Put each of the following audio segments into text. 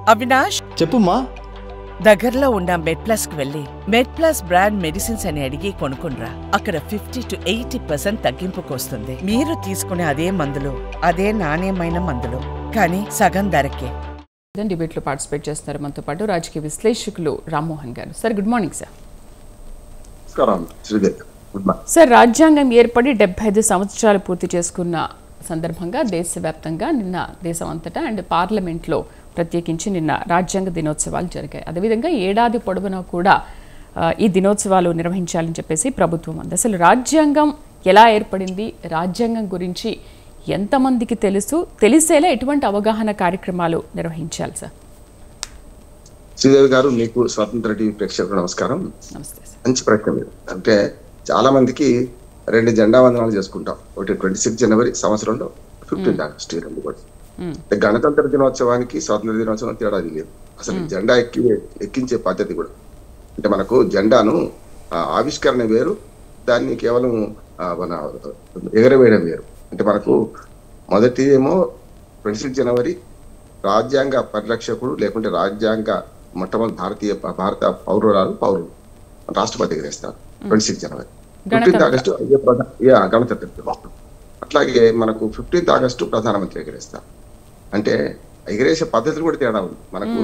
అవినాష్ చెప్పుమ్మా దగ్గరలో ఉన్న మెడ్ ప్లస్ కు వెళ్ళి మెడ్ ప్లస్ బ్రాండ్ మెడిసిన్స్ అని అడిగి కొనుక్కునరా అక్కడ ఫిఫ్టీ టు ఎయిటీ పర్సెంట్ తగ్గింపుకు వస్తుంది మీరు తీసుకునే అదే మందులు అదే నాణ్యమైన మందులు కానీ సగం ధరకే డిబేట్లో పార్టిసిపేట్ చేస్తున్నారు మనతో పాటు రాజకీయ విశ్లేషకులు రామ్మోహన్ గారు సార్ గుడ్ మార్నింగ్ సార్ నమస్కారం శ్రీదేవి గుడ్ మార్నింగ్ సార్ రాజ్యాంగం ఏర్పడి డెబ్బై ఐదు సంవత్సరాలు పూర్తి చేసుకున్న సందర్భంగా దేశవ్యాప్తంగా నిన్న దేశం అంతటా అండ్ పార్లమెంట్లో ప్రత్యేకించి నిన్న రాజ్యాంగ దినోత్సవాలు జరిగాయి అదేవిధంగా ఏడాది పొడవునా కూడా ఆ, ఈ దినోత్సవాలు నిర్వహించాలని చెప్పేసి ప్రభుత్వం అంది అసలు రాజ్యాంగం ఎలా ఏర్పడింది రాజ్యాంగం గురించి ఎంతమందికి తెలుసు తెలిసేలా ఎటువంటి అవగాహన కార్యక్రమాలు నిర్వహించాలి సార్ శ్రీదేవి గారు మీకు స్వతంత్ర టీవీ ప్రేక్షకులకు నమస్కారం నమస్తే సార్ మంచి ప్రశ్న మీరు అంటే చాలా మందికి రెండు జెండా వందనాలు చేసుకుంటాం ఒకటి ట్వంటీ సిక్స్ జనవరి సంవత్సరంలో ఫిఫ్టీన్త్ ఆగస్ట్ ఈ రెండు కూడా మ్మ్. అంటే గణతంత్ర దినోత్సవానికి స్వాతంత్ర దినోత్సవం తేడా లేదు అసలు ఈ జెండా ఎక్కి ఎక్కించే పద్ధతి కూడా అంటే మనకు జెండాను ఆ, ఆవిష్కరణ వేరు దాన్ని కేవలం ఆ, మన ఎగరవేయడం వేరు అంటే మనకు మొదటి ఏమో ట్వంటీ సిక్స్ జనవరి రాజ్యాంగ పరిరక్షకుడు లేకుంటే రాజ్యాంగ మొట్టమొదటి భారతీయ భారత పౌరురాలు పౌరులు రాష్ట్రపతి ఎగరేస్తారు ట్వంటీ సిక్స్ జనవరి ఫిఫ్టీన్త్ గణతంత్ర. ఆగస్టు అయ్యే ప్రధా- యా, గణతంత్ర దినోత్సవం. అట్లాగే మనకు ఫిఫ్టీన్త్ ఆగస్టు ప్రధానమంత్రి ఎగరేస్తారు అంటే ఎగరేసే పద్ధతులు కూడా తేడా ఉంది మనకు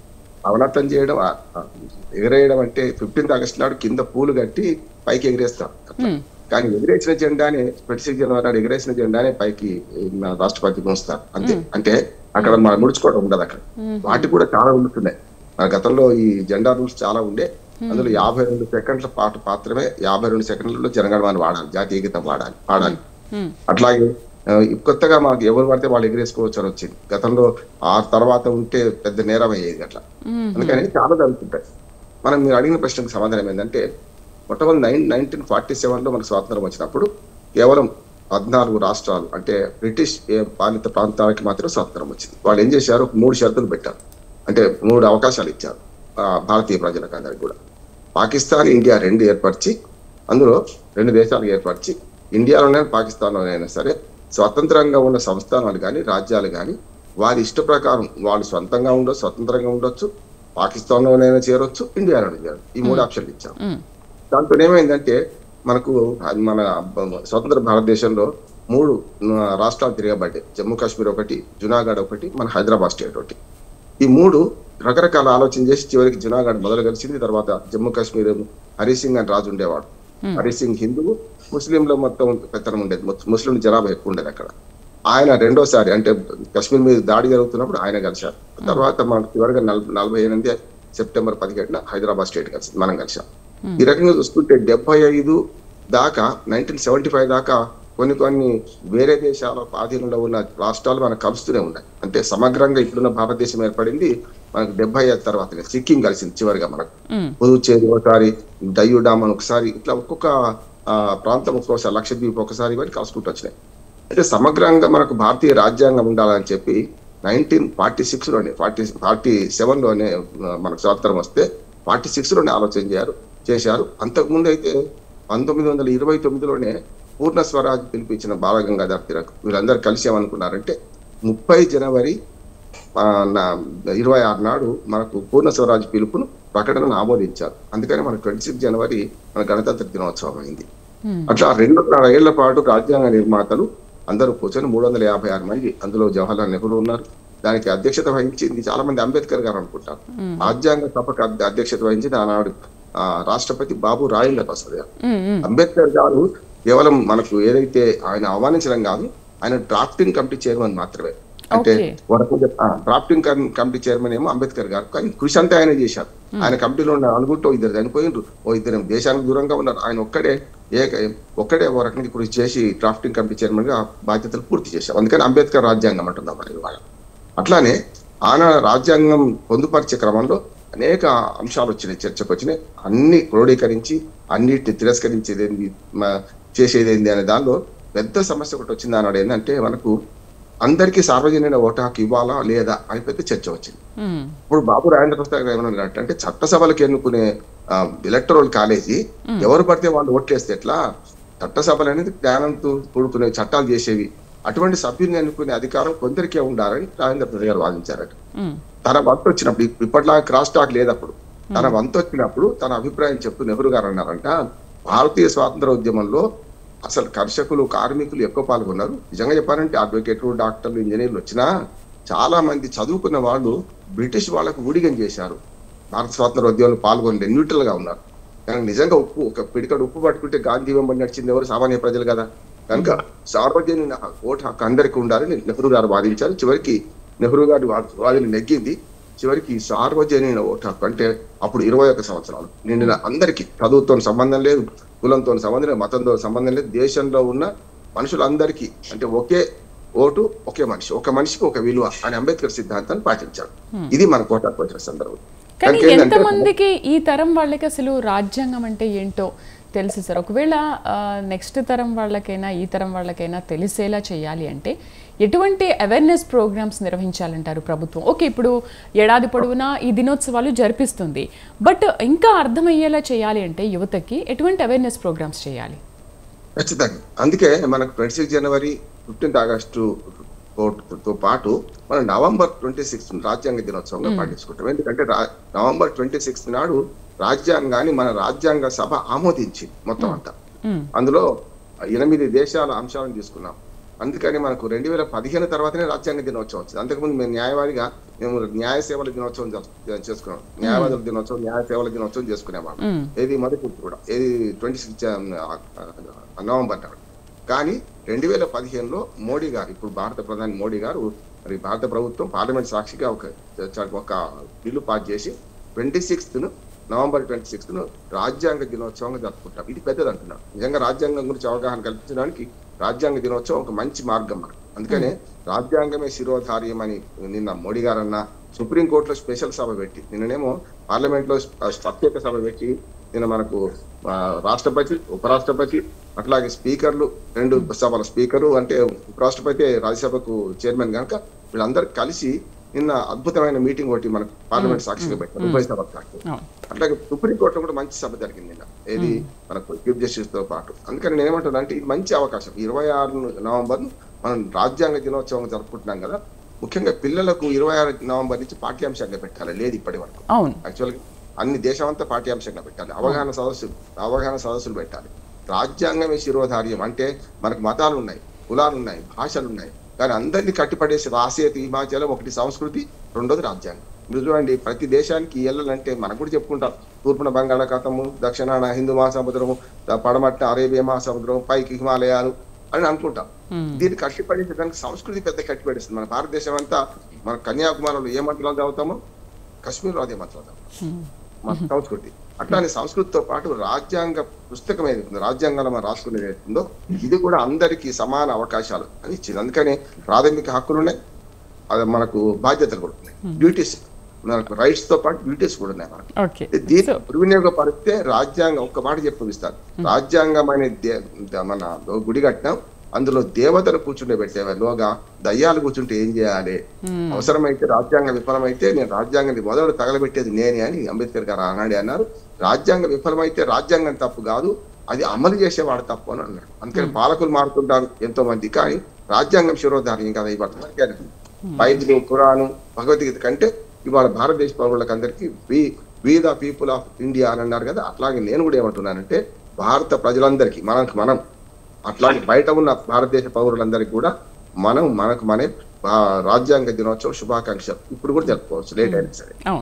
అవనతం చేయడం ఆ- ఆ, ఎగరేయడం అంటే ఫిఫ్టీన్త్ ఆగస్ట్ నాడు కింద పూలు కట్టి పైకి ఎగరేస్తాం అట్లా. మ్మ్. కానీ ఎగిరేసిన జెండానే ట్వంటీ సిక్స్ జనవరి నాడు ఎగిరేసిన జెండానే పైకి మన రాష్ట్రపతి ఉంచుతారు అంతే అంటే అక్కడ మన ముడుచుకోవడం ఉండదు అక్కడ వాటికి కూడా చాలా ఉంటున్నాయి మన గతంలో ఈ జెండా రూల్స్ చాలా ఉండే అందులో యాభై రెండు సెకండ్ల పాటు మాత్రమే యాభై రెండు సెకండ్లలో జనగణమని వాడాలి జాతీయ గీతం వాడాలి పాడాలి మ్మ్. అట్లాగే ఆ, కొత్తగా మాకు ఎవరు పడితే వాళ్ళు ఎగిరేసుకోవచ్చు అని వచ్చింది గతంలో ఆ తర్వాత ఉంటే పెద్ద నేరం అయ్యేది అట్లా అందుకని చాలా జరుగుతుంటాయి మనం మీరు అడిగిన ప్రశ్నకు సమాధానం ఏంటంటే మొట్టమొదటి నైన్ నైన్టీన్ ఫార్టీ సెవెన్ లో మనకు స్వాతంత్రం వచ్చినప్పుడు కేవలం పద్నాలుగు రాష్ట్రాలు అంటే బ్రిటిష్ ఏ పాలిత ప్రాంతాలకి మాత్రం స్వాతంత్రం వచ్చింది వాళ్ళు ఏం చేశారు మూడు షరతులు పెట్టారు అంటే మూడు అవకాశాలు ఇచ్చారు ఆ, భారతీయ ప్రజలకు అందరికి కూడా పాకిస్తాన్ ఇండియా రెండు ఏర్పరిచి అందులో రెండు దేశాలు ఏర్పరిచి ఇండియాలోనే పాకిస్తాన్లోనైనా సరే స్వతంత్రంగా ఉన్న సంస్థానాలు కానీ రాజ్యాలు కానీ వారి ఇష్ట ప్రకారం వాళ్ళు స్వంతంగా ఉండొచ్చు స్వతంత్రంగా ఉండొచ్చు పాకిస్తాన్లోనైనా చేరొచ్చు ఇండియాలోనే చేరొచ్చు ఈ మూడు ఆప్షన్లు ఇచ్చాం మ్మ్. దాంతో ఏమైందంటే మనకు అది మన బ- స్వతంత్ర భారతదేశంలో మూడు ఆ, రాష్ట్రాలు తిరగబడ్డాయి జమ్మూ కాశ్మీర్ ఒకటి జునాగఢ్ ఒకటి మన హైదరాబాద్ స్టేట్ ఒకటి ఈ మూడు రకరకాల ఆలోచన చేసి చివరికి జునాగఢ్ మొదలు కలిసింది తర్వాత జమ్మూ కాశ్మీర్ హరి సింగ్ అని రాజు ఉండేవాడు హరి సింగ్ హిందువు ముస్లింలో మొత్తం పెత్తనం ఉండేది ముస్- ముస్లిం జనాభా ఎక్కువ ఉండేది అక్కడ ఆయన రెండోసారి అంటే కశ్మీర్ మీద దాడి జరుగుతున్నప్పుడు ఆయన కలిశారు తర్వాత మనకు చివరిగా నలభై నలభై ఎనిమిది సెప్టెంబర్ పదిహేడున హైదరాబాద్ స్టేట్ కలిసి మనం కలిసాం ఈ రకంగా చూసుకుంటే డెబ్బై ఐదు దాకా నైన్టీన్ సెవెంటీ ఫైవ్ దాకా కొన్ని కొన్ని వేరే దేశాల ఆధీనంలో ఉన్న రాష్ట్రాలు మనకు కలుస్తూనే ఉన్నాయి అంటే సమగ్రంగా ఇప్పుడున్న భారతదేశం ఏర్పడింది మనకు డెబ్బై ఐదు తర్వాత సిక్కిం కలిసింది చివరిగా మనకు మ్మ్. పుదుచ్చేరి ఒకసారి డయ్యూ డామ్ అని ఒకసారి ఇట్లా ఒక్కొక్క ఆ, ప్రాంతం ఒక్కొక్కసారి లక్షద్వీప్ ఒకసారి ఇవన్నీ కలుసుకుంటూ వచ్చినాయి అయితే సమగ్రంగా మనకు భారతీయ రాజ్యాంగం ఉండాలని చెప్పి నైన్టీన్ ఫార్టీ సిక్స్ లోనే ఫార్టీ ఫార్టీ సెవెన్ లోనే ఆ, మనకు స్వాతంత్రం వస్తే ఫార్టీ సిక్స్ లోనే ఆలోచన చేశారు చేశారు అంతకుముందు అయితే పంతొమ్మిది వందల ఇరవై తొమ్మిదిలోనే పూర్ణ స్వరాజ్ పిలిపించిన బాలగంగాధర్ తిలక్ వీళ్ళందరూ కలిసి ఏమనుకున్నారంటే ముప్పై జనవరి ఆ, నా- ఇరవై ఆరు నాడు మనకు పూర్ణ స్వరాజ్ పిలుపును ప్రకటనను ఆమోదించారు అందుకని మన ట్వంటీ సిక్స్ జనవరి మన గణతంత్ర దినోత్సవం అయింది అట్లా రెండున్నర ఏళ్ల పాటు రాజ్యాంగ నిర్మాతలు అందరూ కూర్చొని మూడు వందల యాభై ఆరు మంది అందులో జవహర్లాల్ నెహ్రూ ఉన్నారు దానికి అధ్యక్షత వహించింది చాలా మంది అంబేద్కర్ గారు అనుకుంటారు రాజ్యాంగ సభకు అధ్య- అధ్యక్షత వహించింది ఆనాడు ఆ, రాష్ట్రపతి బాబు రాజేంద్ర ప్రసాద్ గారు మ్మ్. మ్మ్. అంబేద్కర్ గారు కేవలం మనకు ఏదైతే ఆయన ఆహ్వానించడం కాదు ఆయన డ్రాఫ్టింగ్ కమిటీ చైర్మన్ మాత్రమే అంటే Okay. వరకు డ్రాఫ్టింగ్ కమిటీ చైర్మన్ ఏమో అంబేద్కర్ గారు కానీ కృషి అంతా ఆయన చేశారు ఆయన కమిటీలో ఉన్న అనుకుంటూ ఇద్దరు చనిపోయిండ్రు ఓ ఇద్దరు దేశానికి దూరంగా ఉన్నారు ఆయన ఒక్కడే ఏక ఒక్కడే ఓ రకంగా కృషి చేసి డ్రాఫ్టింగ్ కమిటీ చైర్మన్ గా బాధ్యతలు పూర్తి చేశారు అందుకని అంబేద్కర్ రాజ్యాంగం అంటున్నాం మరి ఇవాళ అట్లానే ఆనా రాజ్యాంగం పొందుపరిచే క్రమంలో అనేక అంశాలు వచ్చినాయి చర్చకు వచ్చినాయి అన్ని క్రోడీకరించి అన్నిటిని తిరస్కరించేది ఏంది మ- చేసేది ఏంది అనే దానిలో పెద్ద సమస్య ఒకటి వచ్చింది అన్నాడు ఏంటంటే మనకు అందరికీ సార్వజనీన ఓటు హక్కు ఇవ్వాలా లేదా అని పెద్ద చర్చ వచ్చింది మ్మ్. ఇప్పుడు బాబు రాజేంద్ర ప్రసాద్ గారు ఏమన్నాడు అంటే చట్టసభలకు ఎన్నుకునే ఎలక్టరల్ కాలేజీ ఎవరు పడితే వాళ్ళు ఓట్లేస్తే ఎట్లా చట్టసభలు అనేది జ్ఞానంతో కూడుకునే చట్టాలు చేసేవి అటువంటి సభ్యుల్ని ఎన్నుకునే అధికారం కొందరికే ఉండాలని రాజేంద్ర ప్రసాద్ గారు వాదించారట మ్మ్. తన వంతు వచ్చినప్పుడు ఇప్- ఇప్పటిలా క్రాస్ టాక్ లేదప్పుడు తన వంతు వచ్చినప్పుడు తన అభిప్రాయం చెప్తూ నెహ్రూ గారు అన్నారంట భారతీయ స్వాతంత్ర ఉద్యమంలో అసలు కర్షకులు కార్మికులు ఎక్కువ పాల్గొన్నారు నిజంగా చెప్పారంటే అడ్వకేట్లు డాక్టర్లు ఇంజనీర్లు వచ్చినా చాలా మంది చదువుకున్న వాళ్ళు బ్రిటిష్ వాళ్ళకు ఊడిగం చేశారు భారత స్వాతంత్ర ఉద్యమంలో పాల్గొనలేదు న్యూట్రల్ గా ఉన్నారు కానీ నిజంగా ఉప్పు ఒక పిడికడు ఉప్పు పట్టుకుంటే గాంధీ వెంబడి నడిచింది ఎవరు సామాన్య ప్రజలు కదా కనుక సార్వజనీన ఓటు హక్కు అందరికీ ఉండాలని నెహ్రూ గారు వాదించారు చివరికి నెహ్రూ గారి వా- వాదిని నెగ్గింది చివరికి సార్వజనీన ఓటు హక్కు అంటే అప్పుడు ఇరవై ఒక్క సంవత్సరాలు నిండిన అందరికీ చదువుతో సంబంధం లేదు కులంతో సంబంధం లేదు మతంతో సంబంధం లేదు దేశంలో ఉన్న మనుషులందరికీ అంటే ఒకే ఓటు ఒకే మనిషి ఒక మనిషికి ఒక విలువ అని అంబేద్కర్ సిద్ధాంతాన్ని పాటించారు ఇది మన కోటాకు వచ్చిన సందర్భం కానీ కనుక ఏంటంటే ఎంతమందికి ఈ తరం వాళ్ళకి అసలు రాజ్యాంగం అంటే ఏంటో తెలుసు సార్ ఒకవేళ నెక్స్ట్ తరం వాళ్ళకైనా ఈ తరం వాళ్ళకైనా తెలిసేలా చేయాలి అంటే ఎటువంటి అవేర్నెస్ ప్రోగ్రామ్స్ నిర్వహించాలంటారు ప్రభుత్వం ఓకే ఇప్పుడు ఏడాది పొడవునా ఈ దినోత్సవాలు జరిపిస్తుంది బట్ ఇంకా అర్థమయ్యేలా చేయాలి అంటే యువతకి ఎటువంటి అవేర్నెస్ ప్రోగ్రామ్స్ చేయాలి ఖచ్చితంగా అందుకే మనకు ట్వంటీ సిక్స్ జనవరి ఫిఫ్టీన్త్ ఆగస్టు తో పాటు మనం నవంబర్ ట్వంటీ సిక్స్త్ రాజ్యాంగ దినోత్సవంగా పాటించుకుంటాం ఎందుకంటే రా- నవంబర్ ట్వంటీ సిక్స్త్ నాడు రాజ్యాంగాన్ని మన రాజ్యాంగ సభ ఆమోదించింది మొత్తం అంతా మ్మ్. అందులో ఎనిమిది దేశాల అంశాలను తీసుకున్నాం అందుకని మనకు రెండు వేల పదిహేను తర్వాతనే రాజ్యాంగ దినోత్సవం వచ్చింది అంతకుముందు మేము న్యాయవాదిగా మేము న్యాయ సేవల దినోత్సవం జరు- చేసుకున్నాం న్యాయవాదుల దినోత్సవం న్యాయ సేవల దినోత్సవం చేసుకునేవాళ్ళం మ్మ్. ఏది మొదటి కూడా ఏది ట్వంటీ సిక్స్ నవంబర్ నాడు కానీ రెండు వేల పదిహేనులో మోడీ గారు ఇప్పుడు భారత ప్రధాని మోడీ గారు మరి భారత ప్రభుత్వం పార్లమెంట్ సాక్షిగా ఒక చ- ఒక బిల్లు పాస్ చేసి twenty sixth November twenty sixth రాజ్యాంగ దినోత్సవంగా జరుపుకుంటాం ఇది పెద్దది అంటున్నాం నిజంగా రాజ్యాంగం గురించి అవగాహన కల్పించడానికి రాజ్యాంగ దినోత్సవం ఒక మంచి మార్గం మనకు అందుకనే రాజ్యాంగమే శిరోధార్యం అని నిన్న మోడీ గారు అన్న సుప్రీంకోర్టులో స్పెషల్ సభ పెట్టి నిన్ననేమో పార్లమెంట్ లో ప్రత్యేక సభ పెట్టి నిన్న మనకు ఆ, రాష్ట్రపతి ఉపరాష్ట్రపతి అట్లాగే స్పీకర్లు రెండు సభల స్పీకరు అంటే ఉపరాష్ట్రపతి రాజ్యసభకు చైర్మన్ కనుక వీళ్ళందరూ కలిసి నిన్న అద్భుతమైన మీటింగ్ ఒకటి మనకు పార్లమెంట్ సాక్షిగా పెట్టారు ఉభయ సభ సాక్షి అవును. అట్లాగే సుప్రీంకోర్టులో కూడా మంచి సభ జరిగింది నిన్న ఏది మనకు చీఫ్ జస్టిస్ తో పాటు అందుకని నేను ఏమంటున్నా అంటే ఇది మంచి అవకాశం ఇరవై ఆరు నవంబర్ మనం రాజ్యాంగ దినోత్సవం జరుపుకుంటున్నాం కదా ముఖ్యంగా పిల్లలకు ఇరవై ఆరు నవంబర్ నుంచి పాఠ్యాంశంగా పెట్టాలి లేదు ఇప్పటి వరకు అవును యాక్చువల్గా అన్ని దేశమంతా పాఠ్యాంశంగా పెట్టాలి అవగాహన సదస్సులు అవగాహన సదస్సులు పెట్టాలి రాజ్యాంగమే శిరోధార్యం అంటే మనకు మతాలు ఉన్నాయి కులాలు ఉన్నాయి భాషలు ఉన్నాయి కానీ అందరినీ కట్టిపడేసి రాసేది హిమాచలం ఒకటి సంస్కృతి రెండోది రాజ్యాంగం మీరు చూడండి ప్రతి దేశానికి వెళ్ళాలంటే మనకు కూడా చెప్పుకుంటాం తూర్పున బంగాళాఖాతము దక్షిణాన హిందూ మహాసముద్రము ద- పడమట్ట అరేబియా మహాసముద్రం పైకి హిమాలయాలు అని అనుకుంటాం దీన్ని కట్టిపడేసేదానికి సంస్కృతి పెద్ద కట్టిపడేస్తుంది మన భారతదేశం అంతా మన కన్యాకుమారిలో ఏ మంత్రాలు చదువుతామో కశ్మీర్లో అదే మంత్రాలు చదువుతాం మన సంస్కృతి అట్లానే సంస్కృతితో పాటు రాజ్యాంగ పుస్తకం ఏది ఉందో రాజ్యాంగంలో మనం రాసుకునేది ఏది ఉందో ఇది కూడా అందరికీ సమాన అవకాశాలు అని ఇచ్చింది అందుకని ప్రాథమిక హక్కులు ఉన్నాయి అది మనకు బాధ్యతలు కూడా ఉన్నాయి డ్యూటీస్ మనకు రైట్స్ తో పాటు డ్యూటీస్ కూడా ఉన్నాయి మనకు ఓకే దీన్ని దుర్వినియోగపరిస్తే రాజ్యాంగం ఒక్క మాట చెప్పిస్తారు రాజ్యాంగం అనే దే- ద- మన గుడి కట్టినాం అందులో దేవతను కూర్చుండే పెట్టేలోగా దయ్యాలు కూర్చుంటే ఏం చేయాలి అవసరమైతే రాజ్యాంగం విఫలమైతే నేను రాజ్యాంగాన్ని మొదలు తగలబెట్టేది నేనే అని అంబేద్కర్ గారు ఆనాడే అన్నారు రాజ్యాంగం విఫలమైతే రాజ్యాంగం తప్పు కాదు అది అమలు చేసేవాడు తప్పు అని అన్నాడు అందుకని పాలకులు మారుతుంటారు ఎంతో మంది కానీ రాజ్యాంగం శిరోధార్యం కదా ఇవాళ బైబిల్ పురాణం భగవద్గీత కంటే ఇవాళ భారతదేశ పౌరులకు అందరికీ we we the people of India అని అన్నారు కదా అట్లాగే నేను కూడా ఏమంటున్నానంటే భారత ప్రజలందరికీ మనకు మనం అట్లాగే బయట ఉన్న భారతదేశ పౌరులందరికీ కూడా మనం మనకు మనే ఆ, రాజ్యాంగ దినోత్సవం శుభాకాంక్షలు ఇప్పుడు కూడా జరుపుకోవచ్చు లేట్ అయినా సరే అవును